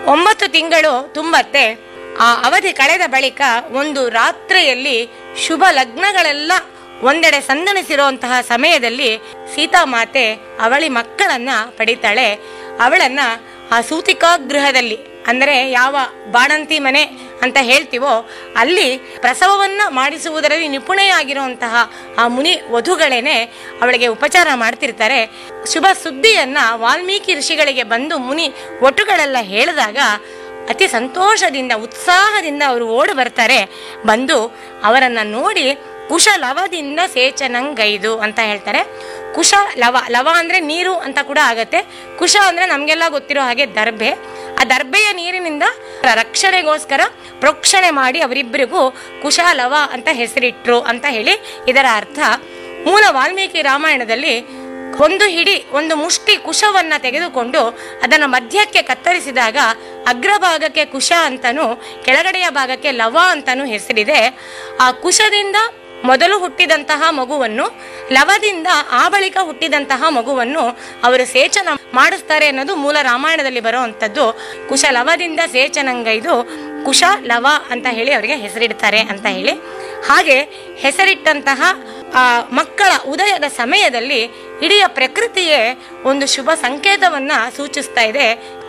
ಒಂಬತ್ತು ತಿಂಗಳು ತುಂಬತ್ತೆ ಆ ಅವಧಿ ಕಳೆದ ಬಳಿಕ ಒಂದು ರಾತ್ರಿಯಲ್ಲಿ ಶುಭ ಲಗ್ನಗಳೆಲ್ಲ ಒಂದೆಡೆ ಸಂದಣಿಸಿರುವಂತಹ ಸಮಯದಲ್ಲಿ ಸೀತಾಮಾತೆ ಅವಳಿ ಮಕ್ಕಳನ್ನ ಪಡಿತಾಳೆ ಅವಳನ್ನ ಆ ಸೂತಿಕಾಗೃಹದಲ್ಲಿ ಅಂದರೆ ಯಾವ ಬಾಣಂತಿ ಮನೆ ಅಂತ ಹೇಳ್ತೀವೋ ಅಲ್ಲಿ ಪ್ರಸವವನ್ನ ಮಾಡಿಸುವುದರಲ್ಲಿ ನಿಪುಣೆಯಾಗಿರುವಂತಹ ಆ ಮುನಿ ವಧುಗಳೇನೆ ಅವಳಿಗೆ ಉಪಚಾರ ಮಾಡ್ತಿರ್ತಾರೆ ಶುಭ ಸುದ್ದಿಯನ್ನ ವಾಲ್ಮೀಕಿ ಋಷಿಗಳಿಗೆ ಬಂದು ಮುನಿ ಒಟುಗಳೆಲ್ಲ ಹೇಳಿದಾಗ ಅತಿ ಸಂತೋಷದಿಂದ ಉತ್ಸಾಹದಿಂದ ಅವರು ಓಡಿ ಬರ್ತಾರೆ ಬಂದು ಅವರನ್ನ ನೋಡಿ ಕುಶ ಲವದಿಂದ ಸೇಚನಂಗೈದು ಅಂತ ಹೇಳ್ತಾರೆ ಕುಶ ಲವ ಲವ ಅಂದ್ರೆ ನೀರು ಅಂತ ಕೂಡ ಆಗತ್ತೆ ಕುಶ ಅಂದ್ರೆ ನಮ್ಗೆಲ್ಲ ಗೊತ್ತಿರೋ ಹಾಗೆ ದರ್ಬೆ ಆ ದರ್ಬೆಯ ನೀರಿನಿಂದ ರಕ್ಷಣೆಗೋಸ್ಕರ ಪ್ರೋಕ್ಷಣೆ ಮಾಡಿ ಅವರಿಬ್ಬರಿಗೂ ಕುಶ ಲವ ಅಂತ ಹೆಸರಿಟ್ರು ಅಂತ ಹೇಳಿ ಇದರ ಅರ್ಥ ಮೂಲ ವಾಲ್ಮೀಕಿ ರಾಮಾಯಣದಲ್ಲಿ ಒಂದು ಹಿಡಿ ಒಂದು ಮುಷ್ಟಿ ಕುಶವನ್ನ ತೆಗೆದುಕೊಂಡು ಅದನ್ನು ಮಧ್ಯಕ್ಕೆ ಕತ್ತರಿಸಿದಾಗ ಅಗ್ರಭಾಗಕ್ಕೆ ಕುಶ ಅಂತನೂ ಕೆಳಗಡೆಯ ಭಾಗಕ್ಕೆ ಲವ ಅಂತನೂ ಹೆಸರಿದೆ ಆ ಕುಶದಿಂದ ಮೊದಲು ಹುಟ್ಟಿದಂತಹ ಮಗುವನ್ನು ಲವದಿಂದ ಆ ಬಳಿಕ ಹುಟ್ಟಿದಂತಹ ಮಗುವನ್ನು ಅವರು ಸೇಚನ ಮಾಡಿಸ್ತಾರೆ ಅನ್ನೋದು ಮೂಲ ರಾಮಾಯಣದಲ್ಲಿ ಬರುವಂಥದ್ದು ಕುಶ ಲವದಿಂದ ಸೇಚನಂಗೈದು ಕುಶ ಲವ ಅಂತ ಹೇಳಿ ಅವರಿಗೆ ಹೆಸರಿಡ್ತಾರೆ ಅಂತ ಹೇಳಿ ಹಾಗೆ ಹೆಸರಿಟ್ಟಂತಹ ಆ ಮಕ್ಕಳ ಉದಯದ ಸಮಯದಲ್ಲಿ ಇಡೀ ಪ್ರಕೃತಿಯೇ ಒಂದು ಶುಭ ಸಂಕೇತವನ್ನ ಸೂಚಿಸ್ತಾ ಇದೆ